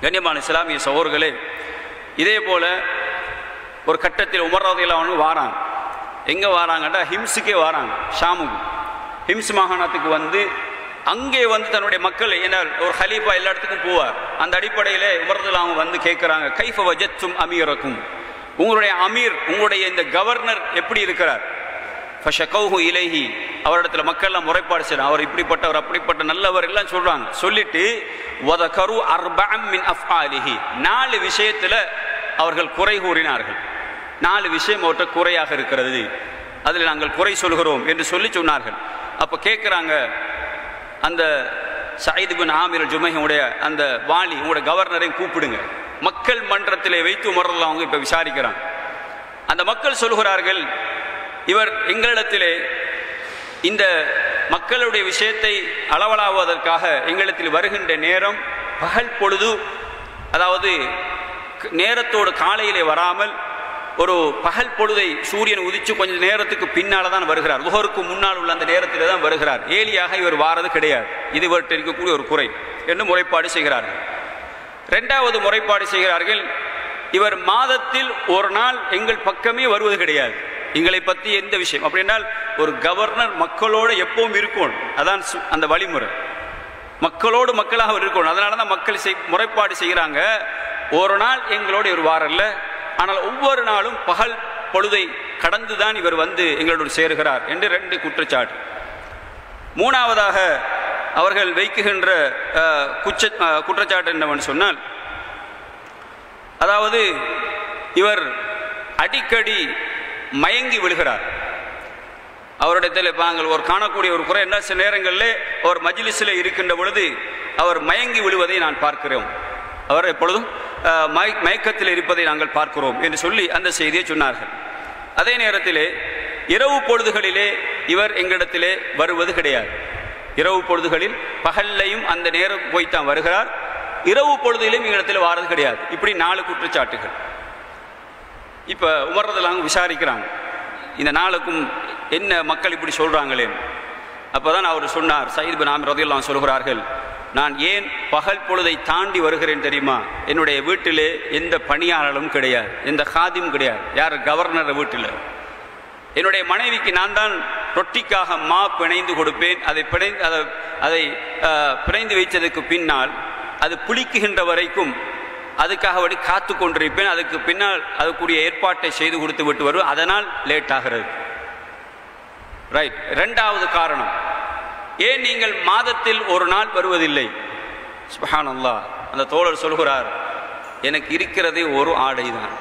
கண்ணியமான இஸ்லாமிய சகோதரர்களே இதே போல ஒரு கட்டத்தில் உமர்றதையில் அவனு வாராங்க எங்கே வாராங்கடா ஹிம்ஸுக்கே வாராங்க ஷாமுக்கு ஹிம்ஸ் மாகாணத்துக்கு வந்து அங்கே வந்து தன்னுடைய மக்கள் என்ன ஒரு ஹலீஃபா எல்லா இடத்துக்கும் போவார் அந்த அடிப்படையில் உமர்றதில் அவங்க வந்து கேட்குறாங்க கைஃப வஜத்தும் அமீரக்கும் உங்களுடைய அமீர் உங்களுடைய இந்த கவர்னர் எப்படி இருக்கிறார் ஃபஷகௌஹு இலைஹி அவரிடத்துல மக்கள்லாம் முறைப்பாடு செய்யறாங்க அவர் இப்படிப்பட்டவர் அப்படிப்பட்ட நல்லவர் எல்லாம் சொல்றாங்க சொல்லிட்டு வத கரு அர்பம் மின் அஃபாலிஹி நாலு விஷயத்துல அவர்கள் குறை கூறினார்கள் நாலு விஷயம் அவர்கிட்ட குறையாக இருக்கிறது அதில் நாங்கள் குறை சொல்கிறோம் என்று சொல்லி சொன்னார்கள் அப்போ கேட்குறாங்க அந்த சயீது பின் ஆமிர் ஜுமையுடைய அந்த வாலி உங்களுடைய கவர்னரையும் கூப்பிடுங்க மக்கள் மன்றத்திலே வைத்து உமர்றதுல அவங்க இப்போ விசாரிக்கிறாங்க அந்த மக்கள் சொல்கிறார்கள் இவர் எங்களிடத்திலே இந்த மக்களுடைய விஷயத்தை அளவலாவதற்காக எங்களிடத்தில் வருகின்ற நேரம் பகல் பொழுது அதாவது க- நேரத்தோடு காலையிலே வராமல் ஒரு பகல் பொழுதை சூரியன் உதிச்சு கொஞ்சம் நேரத்துக்கு பின்னால தான் வருகிறார் உகருக்கு முன்னால் உள்ள அந்த நேரத்தில் தான் வருகிறார் ஏலியாக இவர் வாரது கிடையாது இது இவர்கிட்ட இருக்கக்கூடிய ஒரு குறை என்று முறைப்பாடு செய்கிறார்கள் ரெண்டாவது முறைப்பாடு செய்கிறார்கள் இவர் மாதத்தில் ஒரு நாள் எங்கள் பக்கமே வருவது கிடையாது எங்களை பற்றி எந்த விஷயம் அப்படின்னால் ஒரு கவர்னர் மக்களோடு எப்பவும் இருக்கணும் அதான் சு- அந்த வழிமுறை மக்களோடு மக்களாக அவர் இருக்கணும் அதனால தான் மக்கள் செய் முறைப்பாடு செய்கிறாங்க ஒரு நாள் எங்களோடு இவர் வாரல்ல ஆனால் ஒவ்வொரு நாளும் பகல் பொழுதை கடந்து தான் இவர் வந்து எங்களோடு சேருகிறார் என்று ரெண்டு குற்றச்சாட்டு மூணாவதாக அவர்கள் வைக்குகின்ற அஹ், குச்ச அஹ், குற்றச்சாட்டு என்னவென்று சொன்னால் அதாவது இவர் அடிக்கடி மயங்கி விழுகிறார் அவரிடத்தில் நாங்கள் ஒரு காணக்கூடிய ஒரு குறை என்ன சில நேரங்களில் அவர் மஜ்லிஸில் இருக்கின்ற பொழுது அவர் மயங்கி விழுவதை நான் பார்க்கிறோம் அவர் எப்பொழுதும் அஹ், மய- மயக்கத்தில் இருப்பதை நாங்கள் பார்க்கிறோம் என்று சொல்லி அந்த செய்தியை சொன்னார்கள் அதே நேரத்திலே இரவு பொழுதுகளிலே இவர் எங்களிடத்திலே வருவது கிடையாது இரவு பொழுதுகளில் பகல்லையும் அந்த நேரம் போய்த்தான் வருகிறார் இரவு பொழுதிலும் எங்களிடத்தில் வாரது கிடையாது இப்படி நாலு குற்றச்சாட்டுகள் இப்போ உமர்றதெல்லாம் விசாரிக்கிறாங்க இந்த நாளுக்கும் என்ன மக்கள் இப்படி சொல்கிறாங்களே அப்போ தான் அவர் சொன்னார் சயீத் பின் ஆமிர் ரதியெல்லாம் சொல்கிறார்கள் நான் ஏன் பகல் பொழுதை தாண்டி வருகிறேன் தெரியுமா என்னுடைய வீட்டிலே எந்த பணியாளரும் கிடையாது எந்த காதியும் கிடையாது யார் கவர்னர் வீட்டில் என்னுடைய மனைவிக்கு நான் தான் ரொட்டிக்காக மா பிணைந்து கொடுப்பேன் அதை பிணைந்து அதை அதை அஹ், பிணைந்து வைத்ததுக்கு பின்னால் அது புளிக்குகின்ற வரைக்கும் அதுக்காக வேண்டி காத்து கொண்டிருப்பேன் அதுக்கு பின்னால் அதுக்குரிய ஏற்பாட்டை செய்து கொடுத்து விட்டு வருவேன் அதனால் லேட் ஆகிறது ரைட் ரெண்டாவது காரணம் ஏன் நீங்கள் மாதத்தில் ஒரு நாள் வருவதில்லை சுபஹானல்லாஹ் அந்த தோழர் சொல்கிறார் எனக்கு இருக்கிறதே ஒரு ஆடை தான்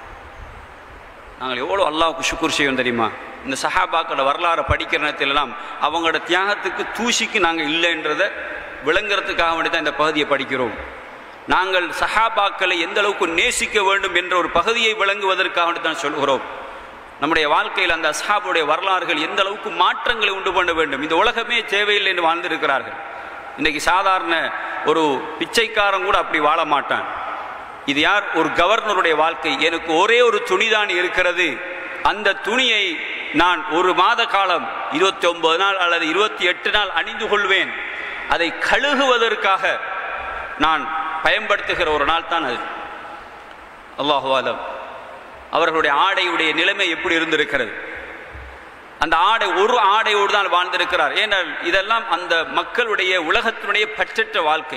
நாங்கள் எவ்வளோ அல்லாஹ்வுக்கு சுக்குர் செய்வோம் தெரியுமா இந்த சஹாபாக்களோட வரலாறை படிக்கிற நேரத்திலெல்லாம் அவங்களோட தியாகத்துக்கு தூசிக்கு நாங்கள் இல்லைன்றதை விளங்குறதுக்காக வேண்டி தான் இந்த பகுதியை படிக்கிறோம் நாங்கள் சஹாபாக்களை எந்த அளவுக்கு நேசிக்க வேண்டும் என்ற ஒரு பகுதியை விளங்குவதற்காக வேண்டி தான் சொல்கிறோம் நம்முடைய வாழ்க்கையில் அந்த அஸ்ஹாபுடைய வரலாறுகள் எந்த அளவுக்கு மாற்றங்களை உண்டு பண்ண வேண்டும் இந்த உலகமே தேவையில்லை என்று வாழ்ந்திருக்கிறார்கள் இன்னைக்கு சாதாரண ஒரு பிச்சைக்காரன் கூட அப்படி வாழ மாட்டான் இது யார் ஒரு கவர்னருடைய வாழ்க்கை எனக்கு ஒரே ஒரு துணிதான் இருக்கிறது அந்த துணியை நான் ஒரு மாத காலம் இருபத்தி ஒன்பது நாள் அல்லது இருபத்தி எட்டு நாள் அணிந்து கொள்வேன் அதை கழுகுவதற்காக நான் பயன்படுத்துகிற ஒரு நாள் தான் அது அல்லாஹு ஆலம் அவர்களுடைய ஆடையுடைய நிலைமை எப்படி இருந்திருக்கிறது அந்த ஆடை ஒரு ஆடையோடு தான் வாழ்ந்திருக்கிறார் ஏனால் இதெல்லாம் அந்த மக்களுடைய உலகத்தினுடைய பற்றற்ற வாழ்க்கை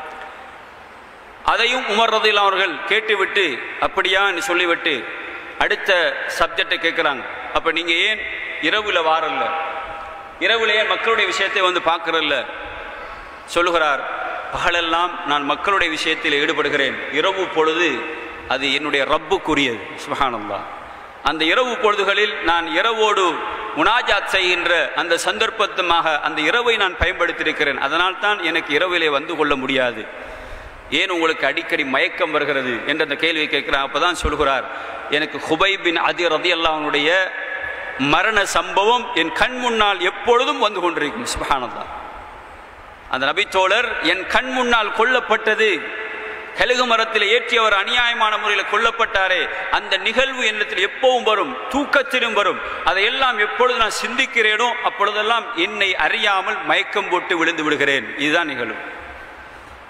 அதையும் உமர் ரதில் அவர்கள் கேட்டுவிட்டு அப்படியா என்று சொல்லிவிட்டு அடுத்த சப்ஜெக்டை கேட்குறாங்க அப்போ நீங்கள் ஏன் இரவுல வாரல்ல இரவுல ஏன் மக்களுடைய விஷயத்தை வந்து பார்க்கறல்ல சொல்லுகிறார் பகலெல்லாம் நான் மக்களுடைய விஷயத்தில் ஈடுபடுகிறேன் இரவு பொழுது அது என்னுடைய ரப்புக்குரியது சுபஹானல்லாஹ் அந்த இரவு பொழுதுகளில் நான் இரவோடு முனாஜாத் செய்கின்ற அந்த சந்தர்ப்பத்துமாக அந்த இரவை நான் பயன்படுத்தியிருக்கிறேன் அதனால் தான் எனக்கு இரவிலே வந்து கொள்ள முடியாது ஏன் உங்களுக்கு அடிக்கடி மயக்கம் வருகிறது என்ற அந்த கேள்வியை கேட்கிறார் அப்பதான் சொல்கிறார் எனக்கு ஹுபை பின் அதி ரதி அல்லாஹ்வுடைய மரண சம்பவம் என் கண் முன்னால் எப்பொழுதும் வந்து கொண்டிருக்கும் சுபஹானல்லா அந்த நபித்தோழர் என் கண் முன்னால் கொல்லப்பட்டது கழுகு மரத்தில் ஏற்றியவர் அநியாயமான முறையில் கொல்லப்பட்டாரே அந்த நிகழ்வு என்னத்தில் எப்பவும் வரும் தூக்கத்திலும் வரும் அதையெல்லாம் எப்பொழுது நான் சிந்திக்கிறேனோ அப்பொழுதெல்லாம் என்னை அறியாமல் மயக்கம் போட்டு விழுந்து விடுகிறேன் இதுதான் நிகழ்வு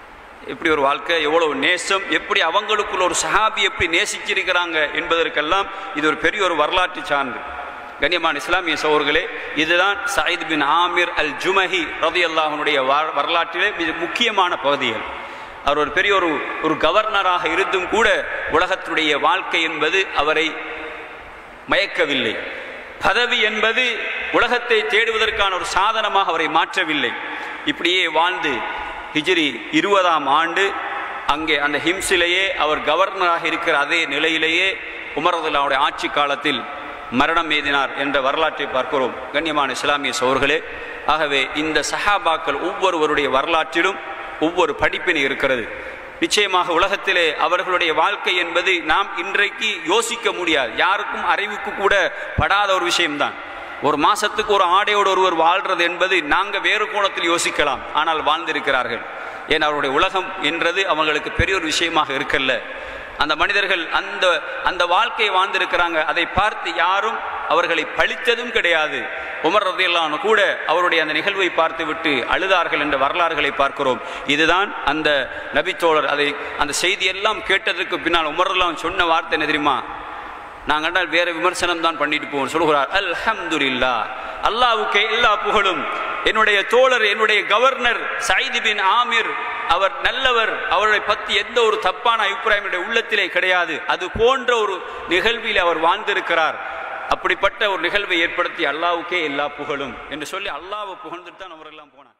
எப்படி ஒரு வாழ்க்கை எவ்வளவு நேசம் எப்படி அவங்களுக்குள்ள ஒரு சஹாபி எப்படி நேசிச்சிருக்கிறாங்க என்பதற்கெல்லாம் இது ஒரு பெரிய ஒரு வரலாற்று சான்று கண்ணியமான இஸ்லாமிய சோர்களே இதுதான் சயீத் பின் ஆமிர் அல் ஜுமஹி ரதி அல்லாஹனுடைய வரலாற்றிலே மிக முக்கியமான பகுதிகள் அவர் ஒரு பெரிய ஒரு ஒரு கவர்னராக இருந்தும் கூட உலகத்துடைய வாழ்க்கை என்பது அவரை மயக்கவில்லை பதவி என்பது உலகத்தை தேடுவதற்கான ஒரு சாதனமாக அவரை மாற்றவில்லை இப்படியே வாழ்ந்து ஹிஜ்ரி இருபதாம் ஆண்டு அங்கே அந்த ஹிம்ஸிலேயே அவர் கவர்னராக இருக்கிற அதே நிலையிலேயே உமரதுல்லாவுடைய ஆட்சி காலத்தில் மரணம் எய்தினார் என்ற வரலாற்றை பார்க்கிறோம் கண்ணியமான இஸ்லாமிய சோர்களே ஆகவே இந்த சஹாபாக்கள் ஒவ்வொருவருடைய வரலாற்றிலும் ஒவ்வொரு படிப்பினை இருக்கிறது நிச்சயமாக உலகத்திலே அவர்களுடைய வாழ்க்கை என்பது நாம் இன்றைக்கு யோசிக்க முடியாது யாருக்கும் அறிவுக்கு கூட படாத ஒரு விஷயம்தான் ஒரு மாசத்துக்கு ஒரு ஆடையோடு ஒருவர் வாழ்றது என்பது நாங்க வேறு கோணத்தில் யோசிக்கலாம் ஆனால் வாழ்ந்திருக்கிறார்கள் ஏன் அவருடைய உலகம் என்றது அவங்களுக்கு பெரிய ஒரு விஷயமாக இருக்கல்ல அந்த மனிதர்கள் அந்த அந்த வாழ்க்கையை வாழ்ந்திருக்கிறாங்க அதை பார்த்து யாரும் அவர்களை பழித்ததும் கிடையாது உமர் ரதியல்லான்னு கூட அவருடைய அந்த நிகழ்வை பார்த்து விட்டு அழுதார்கள் என்ற வரலாறுகளை பார்க்கிறோம் இதுதான் அந்த நபித்தோழர் அதை அந்த செய்தியெல்லாம் கேட்டதற்கு பின்னால் உமர்லாம் சொன்ன வார்த்தை என்ன தெரியுமா நான் கண்டால் வேற விமர்சனம் தான் பண்ணிட்டு போவோம் சொல்கிறார் அல்ஹம்துலில்லா அல்லாவுக்கே எல்லா புகழும் என்னுடைய தோழர் என்னுடைய கவர்னர் சைது பின் ஆமிர் அவர் நல்லவர் அவரை பற்றி எந்த ஒரு தப்பான அபிப்பிராயம் என்னுடைய உள்ளத்திலே கிடையாது அது போன்ற ஒரு நிகழ்வில் அவர் வாழ்ந்திருக்கிறார் அப்படிப்பட்ட ஒரு நிகழ்வை ஏற்படுத்தி அல்லாவுக்கே எல்லா புகழும் என்று சொல்லி அல்லாவை புகழ்ந்துட்டு தான் அவரெல்லாம் போனார்